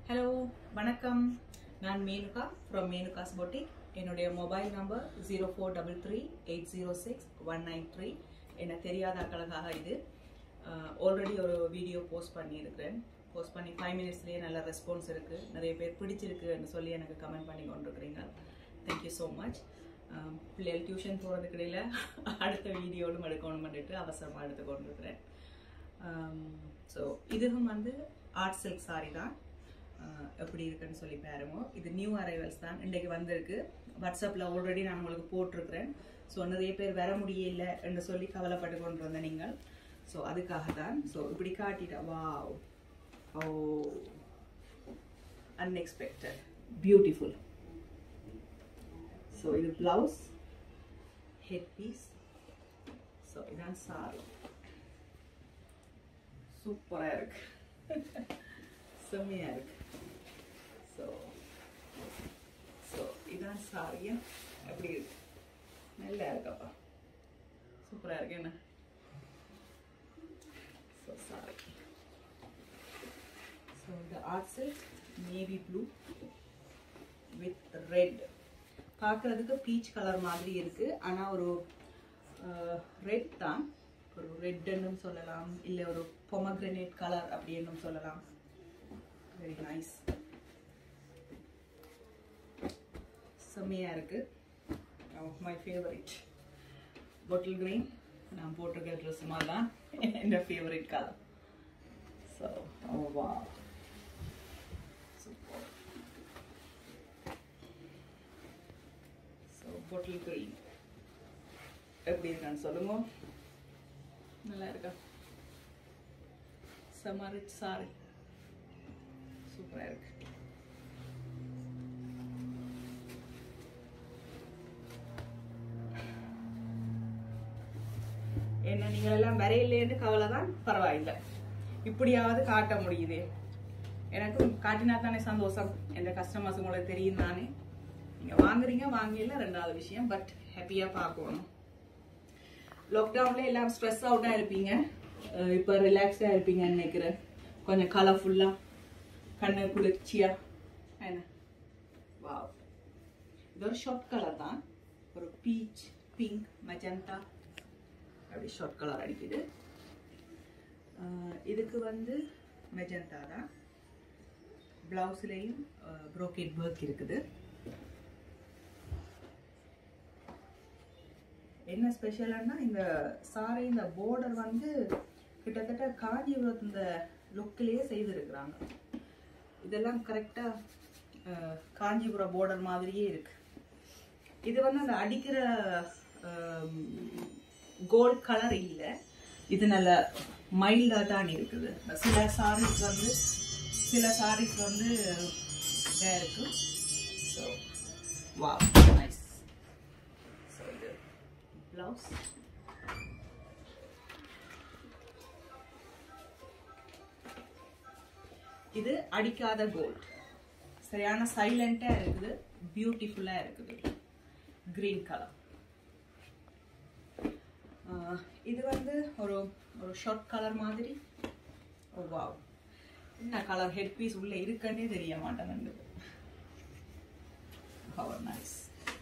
hello வணக்கம் நான் Menuka from Menuka's boutique என்னுடைய mobile number zero four double three eight zero six one nine three என்ன தெரியாத அக்கலகாக இது ஆல்ரெடி ஒரு வீடியோ போஸ்ட் பண்ணியிருக்கிறேன் போஸ்ட் பண்ணி ஃபைவ் மினிட்ஸ்லேயே நல்ல ரெஸ்பான்ஸ் இருக்குது நிறைய பேர் பிடிச்சிருக்குன்னு சொல்லி எனக்கு கமெண்ட் பண்ணி கொண்டிருக்கிறீங்க தேங்க்யூ ஸோ மச் பிள்ளைகள் டியூஷன் போகிறதுக்கு இடையில அடுத்த வீடியோலும் எடுக்கணும் பண்ணிட்டு அவசரமாக எடுத்து கொண்டிருக்கிறேன் ஸோ இதுவும் வந்து ஆர்ட் சில்க் சாரி தான் ஆஹ் எப்படி இருக்குன்னு சொல்லி பாருங்க இது நியூ அரைவல்ஸ் தான் இன்றைக்கு வந்திருக்கு வாட்ஸ்அப்பில் ஆல்ரெடி நான் உங்களுக்கு போட்டிருக்கிறேன் ஸோ நிறைய பேர் வர முடியல என்று சொல்லி கவலைப்பட்டு கொண்டு வந்த நீங்கள் ஸோ அதுக்காக தான் ஸோ இப்படி காட்டிட்டா வா ஓ அன்எக்ஸ்பெக்டட் பியூட்டிஃபுல் ஸோ இது பிளவுஸ் ஹெட் பீஸ் ஸோ இதான் சாரி சூப்பராக இருக்கு செம்மையாக இருக்கு ஸோ ஸோ இதான் சாரியா எப்படி இருக்கு நல்லா இருக்கப்பா சூப்பராக இருக்கு என்ன ஸோ சாரி ஸோ இந்த art silk navy blue with red பார்க்குறதுக்கு பீச் கலர் மாதிரி இருக்கு ஆனால் ஒரு ரெட் தான் ஒரு ரெட்னு சொல்லலாம் இல்லை ஒரு பொமக்ரனேட் கலர் அப்படின்னு சொல்லலாம் வெரி நைஸ் செம்மையாக இருக்கு மை ஃபேவரட் பொட்டில் கிரீன் நான் போட்டிருக்க ட்ரெஸ் மாதிரி தான் என்னோட favourite colour so wow super so bottle green எப்படி இருக்கான்னு சொல்லுங்க நல்லா இருக்கா செம்ம ரிச் சாரி சூப்பராக இருக்கு என்ன நீங்கள் எல்லாம் வரையிலேன்னு கவலை தான் பரவாயில்லை இப்படியாவது காட்ட முடியுது எனக்கும் காட்டினா தானே சந்தோஷம் எந்த கஸ்டமர்ஸ் உங்களுக்கு தெரியும் தானே நீங்கள் வாங்குறீங்க வாங்கல ரெண்டாவது விஷயம் பட் ஹாப்பியாக பார்க்கணும் லாக்டவுன்ல எல்லாம் ஸ்ட்ரெஸ் அவுட்டாக இருப்பீங்க இப்போ ரிலாக்ஸாக இருப்பீங்கன்னு நினைக்கிறேன் கொஞ்சம் கலர்ஃபுல்லாக கண்ணு குளிர்ச்சியா என்ன வா இது ஒரு ஷார்ட் கலர் தான் ஒரு பீச் பிங்க் மெஜந்தா அப்படி ஷார்ட் கலர் அடிக்குது இதுக்கு வந்து மெஜந்தா தான் பிளவுஸ்லேயும் ப்ரோக்கெட் ஒர்க் இருக்குது என்ன ஸ்பெஷலானா இந்த சாரி இந்த பார்டர் வந்து கிட்டத்தட்ட காஞ்சிபுரத்து இந்த லுக்கிலேயே செய்திருக்கிறாங்க இதெல்லாம் கரெக்டாக காஞ்சிபுரம் பார்டர் மாதிரியே இருக்கு இது வந்து அந்த அடிக்கிற கோல்ட் கலர் இல்லை இது நல்ல மைல்டாக தான் இருக்குது சில சாரீஸ் வந்து சில சாரீஸ் வந்து இதாக இருக்கு ஸோ வா நைஸ் ஸோ இது ப்ளவுஸ் இது அடிக்காத கோல்ட் சரியான சைலண்டா இருக்குது பியூட்டிஃபுல்லா இருக்குது கிரீன் கலர் இது வந்து ஒரு ஒரு ஷார்ட் கலர் மாதிரி ஓ வாவ் என்ன கலர் ஹெட் பீஸ் உள்ள இருக்குன்னே தெரிய மாட்டேங்குது ஹவர் நைஸ்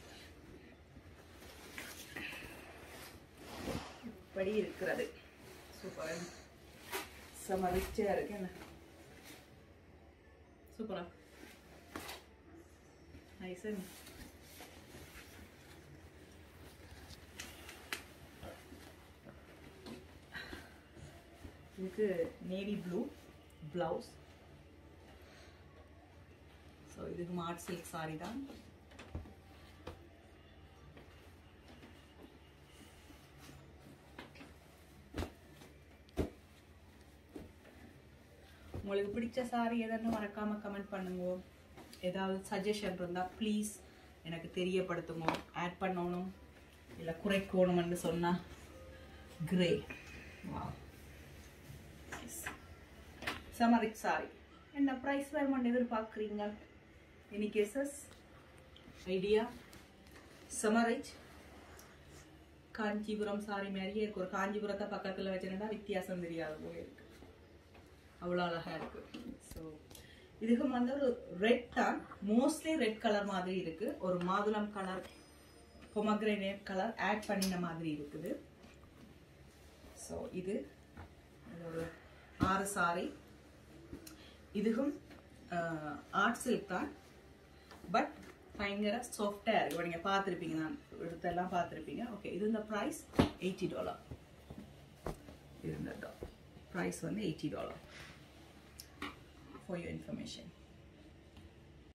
இப்படி இருக்கிறது சூப்பர் செம ரிச்சா இருக்கு என்ன சூப்பரா நைஸ் இதுக்கு நேவி ப்ளூ பிளவுஸ் ஸோ இதுக்கு மார்ட் சில்க் சாரி தான் உங்களுக்கு பிடிச்ச சாரி எதுன்னு மறக்காம கமெண்ட் பண்ணுங்க ஏதாவது சஜஷன் இருந்தால் ப்ளீஸ் எனக்கு தெரியப்படுத்துங்க ஆட் பண்ணணும் இல்லை குறைக்கணும்னு சொன்னால் கிரே வா சமரிக் சாரி என்ன ப்ரைஸ் வேணுமென்னு எதிர்பார்க்குறீங்க எனி கேசஸ் ஐடியா சமரிச் காஞ்சிபுரம் சாரி மாதிரியே இருக்கு ஒரு காஞ்சிபுரத்தை பக்கத்தில் வச்சுருந்தா வித்தியாசம் தெரியாது போல இருக்கு அவ்வளோ அழகாக இருக்கு ஸோ இதுக்கும் வந்து ஒரு ரெட் தான் மோஸ்ட்லி ரெட் கலர் மாதிரி இருக்கு ஒரு மாதுளம் கலர் பொமக்ரேனேட் கலர் ஆட் பண்ணின மாதிரி இருக்குது ஸோ இது இது ஒரு ஆறு சாரி இதுவும் ஆர்ட் சில்க் தான் பட் பயங்கர சாஃப்டாக இருக்கு இப்போ நீங்கள் பார்த்துருப்பீங்க நான் எடுத்தெல்லாம் பார்த்துருப்பீங்க ஓகே இது இந்த ப்ரைஸ் எயிட்டி டாலர் இது இந்த ப்ரைஸ் வந்து eighty dollar for your information